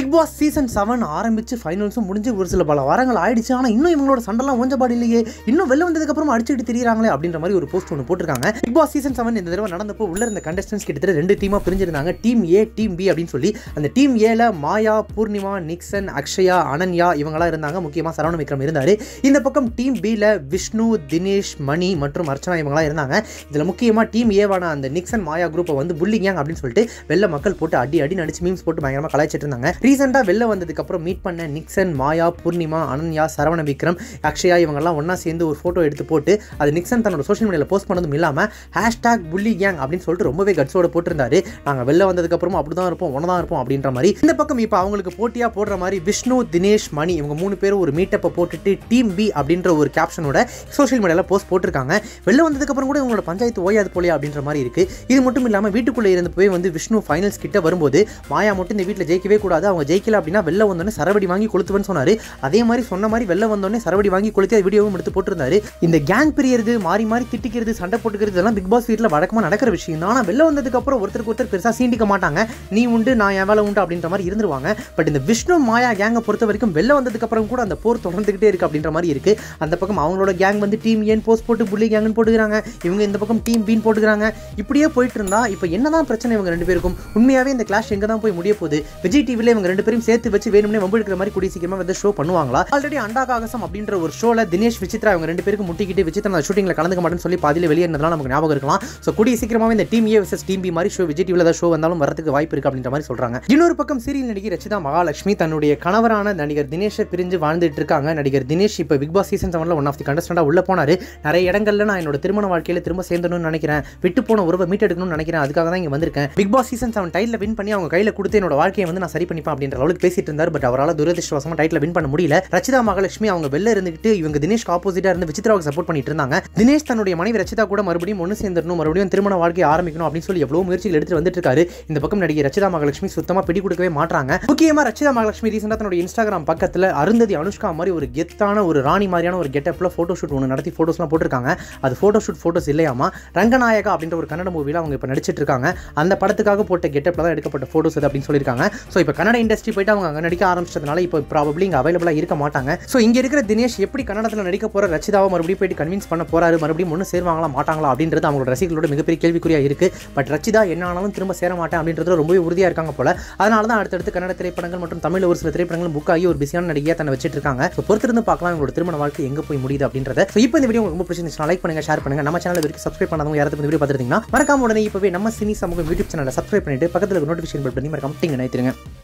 big Boss season seven ஆரம்பிச்சு ஃபைனல்ஸும் முடிஞ்சு ஒரு சில பல வாரங்கள் ஆயிடுச்சு ஆனால் இன்னும் இவங்களோட சண்டெல்லாம் ஓஞ்சபாடு இல்லையே இன்னும் வெளில வந்ததுக்கப்புறம் அடிச்சுட்டு திரியிறாங்களே அப்படின்ற மாதிரி ஒரு போஸ்ட் ஒன்று போட்டிருக்காங்க பிக் பாஸ் சீசன் செவன் இந்த தடவை நடந்தப்போ உள்ள இருந்த கண்டஸ்டன்ஸ் கிட்டத்தட்ட ரெண்டு டீமாக பிரிஞ்சிருந்தாங்க டீம் ஏ டீம் பி அப்படின்னு சொல்லி அந்த டீம் ஏல மாயா பூர்ணிமா நிக்சன் அக்ஷயா அனன்யா இவங்களாம் இருந்தாங்க முக்கியமாக சரவண விக்ரம் இருந்தார் இந்த பக்கம் டீம் பியில் விஷ்ணு தினேஷ் மணி மற்றும் அர்ச்சனா இவங்களாம் இருந்தாங்க இதில் முக்கியமாக டீம் ஏவான அந்த நிக்சன் மாயா குரூப்பை வந்து புல்லிங் அப்படின்னு சொல்லிட்டு வெளில மக்கள் போட்டு அடி அடி நடிச்சு மீம்ஸ் போட்டு பயங்கரமாக கலாய்ச்சிட்டு இருந்தாங்க ரீசெண்டாக வெளில வந்ததுக்கப்புறம் மீட் பண்ண நிக்சன் மாயா பூர்ணிமா அனன்யா சரவண விக்ரம் அக்ஷயா இவங்கெல்லாம் ஒன்றா சேர்ந்து ஒரு ஃபோட்டோ எடுத்து போட்டு அது நிக்சன் தன்னோட சோஷியல் மீடியாவில் போஸ்ட் பண்ணதும் இல்லாமல் ஹேஷ்டாக் புள்ளி கேங் அப்படின்னு சொல்லிட்டு ரொம்பவே கட்ஸோட போட்டிருந்தாரு நாங்கள் வெளில வந்ததுக்கப்புறம் அப்படி தான் இருப்போம் ஒன்றா தான் இருப்போம் அப்படின்ற மாதிரி இந்த பக்கம் இப்போ அவங்களுக்கு போட்டியாக போடுற மாதிரி விஷ்ணு தினேஷ் மணி இவங்க மூணு பேரும் ஒரு மீட்டப்பை போட்டுட்டு டீம் பி அப்படின்ற ஒரு கேப்ஷனோட சோஷியல் மீடியாவில் போஸ்ட் போட்டிருக்காங்க வெளில வந்ததுக்கப்புறம் கூட இவங்களோட பஞ்சாயத்து ஓயாது போலியா அப்படின்ற மாதிரி இருக்கு இது மட்டும் இல்லாமல் வீட்டுக்குள்ளே இருந்து போய் வந்து விஷ்ணு ஃபைனல்ஸ் கிட்ட வரும்போது மாயா மட்டும் இந்த வீட்டில் ஜெயிக்கவே கூடாது அவங்க ஜெயிக்கல அப்படின்னா வெளில வந்தோடனே சரவடி வாங்கி கொளுத்துவேன்னு சொன்னாரு அதே மாதிரி சொன்ன மாதிரி வெளில வந்தோடனே சரவடி வாங்கி கொளுத்தி அது வீடியோவும் எடுத்து போட்டிருந்தாரு இந்த கேங் பிரியறது மாறி மாறி திட்டிக்கிறது சண்டை போட்டுக்கிறது இதெல்லாம் பிக் பாஸ் வீட்டில் வழக்கமாக நடக்கிற விஷயம் தான் ஆனால் வெளில வந்ததுக்கு அப்புறம் ஒருத்தருக்கு ஒருத்தர் பெருசாக சீண்டிக்க மாட்டாங்க நீ உண்டு நான் என் வேலை உண்டு அப்படின்ற மாதிரி இருந்துருவாங்க பட் இந்த விஷ்ணு மாயா கேங்கை பொறுத்த வரைக்கும் வெளில வந்ததுக்கு அப்புறம் கூட அந்த போர் தொடர்ந்துகிட்டே இருக்கு அப்படின்ற மாதிரி இருக்கு அந்த பக்கம் அவங்களோட கேங் வந்து டீம் ஏன் போஸ்ட் போட்டு புள்ளி கேங்னு போட்டுக்கிறாங்க இவங்க இந்த பக்கம் டீம் பீன் போட்டுக்கிறாங்க இப்படியே போயிட்டு இருந்தா இப்போ என்னதான் பிரச்சனை இவங்க ரெண்டு பேருக்கும் உண்மையாவே இந்த கிளாஷ் எங்க தான் போய் முடிய போகுது விஜய் டிவில இவங்க ரெண்டு பேரும் சேர்த்து வச்சு வேணும்னே வம்பு எடுக்கிற மாதிரி கூடிய சீக்கிரமா வந்து ஷோ பண்ணுவாங்களா ஆல்ரெடி அண்டா காகசம் அப்படின்ற ஒரு ஷோல தினேஷ் விசித்ரா இவங்க ரெண்டு பேருக்கு முட்டிக்கிட்டு விசித்ரா ஷூட்டிங்ல கலந்துக்க மாட்டேன்னு சொல்லி பாதியில வெளியேறதுனால நமக்கு ஞாபகம் இருக்கலாம் ஸோ கூடிய சீக்கிரமாவே இந்த team A versus team B மாதிரி ஷோ விஜய் டிவில ஏதாவது ஷோ வந்தாலும் வரதுக்கு வாய்ப்பு இருக்கு அப்படின்ற மாதிரி சொல்றாங்க இன்னொரு பக்கம் சீரியல் நடிகை ரச்சிதா மகாலட்சுமி தன்னுடைய கணவரான நடிகர் தினேஷை பிரிஞ்சு வாழ்ந்துட்டு இருக்காங்க நடிகர் தினேஷ் இப்போ பிக் பாஸ் சீசன் செவன்ல ஒன் ஆஃப் தி கண்டஸ்டண்டா உள்ள போனாரு நிறைய இடங்கள்ல நான் என்னோட திருமண வாழ்க்கையில திரும்ப சேர்ந்தணும்னு நினைக்கிறேன் விட்டு போன உறவை மீட்டெடுக்கணும்னு நினைக்கிறேன் அதுக்காக தான் இங்க வந்திருக்கேன் Bigg Boss season seven title win பண்ணி அவங்க கையில கொடுத்து என்னோட வாழ்க்கையை வந்து நான் சரி பண்ணிப்பேன் அப்படின்ற அளவுக்கு பேசிட்டு இருந்தார் பட் அவரால் துரதிருஷ்டவசமா டைட்டில் வின் பண்ண முடியல ரச்சிதா மகாலட்சுமி அவங்க வெளில இருந்துகிட்டு இவங்க தினேஷ்க்கு ஆப்போசிட்டா இருந்து விசித்ராவுக்கு சப்போர்ட் பண்ணிட்டு இருந்தாங்க தினேஷ் தன்னுடைய மனைவி ரச்சிதா கூட மறுபடியும் ஒன்று சேர்ந்துடணும் மறுபடியும் திருமண வாழ்க்கையை ஆரம்பிக்கணும் அப்படின்னு சொல்லி எவ்வளவு முயற்சிகள் எடுத்து வந்துட்டு இருக்காரு இந்த பக்கம் நடிகை ரச்சிதா மகாலட்சுமி சுத்தமா பிடி கொடுக்கவே மாட்டாங்க முக்கியமா ரச்சிதா மகாலட்சுமி ரீசெண்டாக தன்னுடைய இன்ஸ்டாகிராம் பக்கத்துல அருந்ததி அனுஷ்கா மாதிரி ஒரு கெத்தான ஒரு ராணி மாதிரியான ஒரு கெட்டப்ல போட்டோ ஷூட் ஒன்று நடத்தி போட்டோஸ்லாம் போட்டிருக்காங்க அது போட்டோ ஷூட் போட்டோஸ் இல்லையாமா ரங்கநாயகா அப்படின்ற ஒரு கன்னட மூவில அவங்க இப்போ நடிச்சிட்டு இருக்காங்க அந்த படத்துக்காக போட்ட கெட்டப்ல தான் எடுக்கப்பட்ட போட்டோஸ் அது அப்படின்னு சொல்லியிருக்காங்க ஸோ இப்போ கன்னட இண்டஸ்ட்ரி போயிட்டு அவங்க அங்கே நடிக்க ஆரம்பிச்சதுனால இப்போ ப்ராபப்ளி இங்கே அவைலபிளாக இருக்க மாட்டாங்க ஸோ இங்கே இருக்கிற தினேஷ் எப்படி கன்னடத்தில் நடிக்க போகிற ரச்சிதாவை மறுபடியும் போயிட்டு கன்வின்ஸ் பண்ண போறாரு மறுபடியும் ஒன்று சேருவாங்களா மாட்டாங்களா அப்படின்றது அவங்களோட ரசிகர்களோட மிகப்பெரிய கேள்விக்குறியா இருக்கு பட் ரச்சிதா என்ன ஆனாலும் திரும்ப சேர மாட்டேன் அப்படின்றதுல ரொம்பவே உறுதியாக இருக்காங்க போல அதனால தான் அடுத்தடுத்து கன்னட திரைப்படங்கள் மற்றும் தமிழ் ஒரு சில திரைப்படங்கள் புக் ஆகி ஒரு பிஸியான நடிகையாக தன்னை வச்சிட்டு இருக்காங்க ஸோ பொறுத்திருந்து பார்க்கலாம் இவங்களோட திருமண வாழ்க்கை எங்கே போய் முடியுது அப்படின்றத ஸோ இப்போ இந்த வீடியோ உங்களுக்கு ரொம்ப பிடிச்சிருந்துச்சுன்னா லைக் பண்ணுங்க ஷேர் பண்ணுங்க நம்ம சேனல் வரைக்கும் சப்ஸ்கிரைப் பண்ணாதவங்க யாராவது இந்த வீடியோ பார்த்துருந்தீங்கன்னா மறக்காம உடனே இப்போவே நம்ம சினி சமூகம் யூடியூப் சேனலை சப்ஸ்கிரைப் பண்ணிட்டு பக்கத்தில் நோட்டிஃபிகேஷன் பெல் பண்ணி மறக்காம டிங் நினைத்துருங்க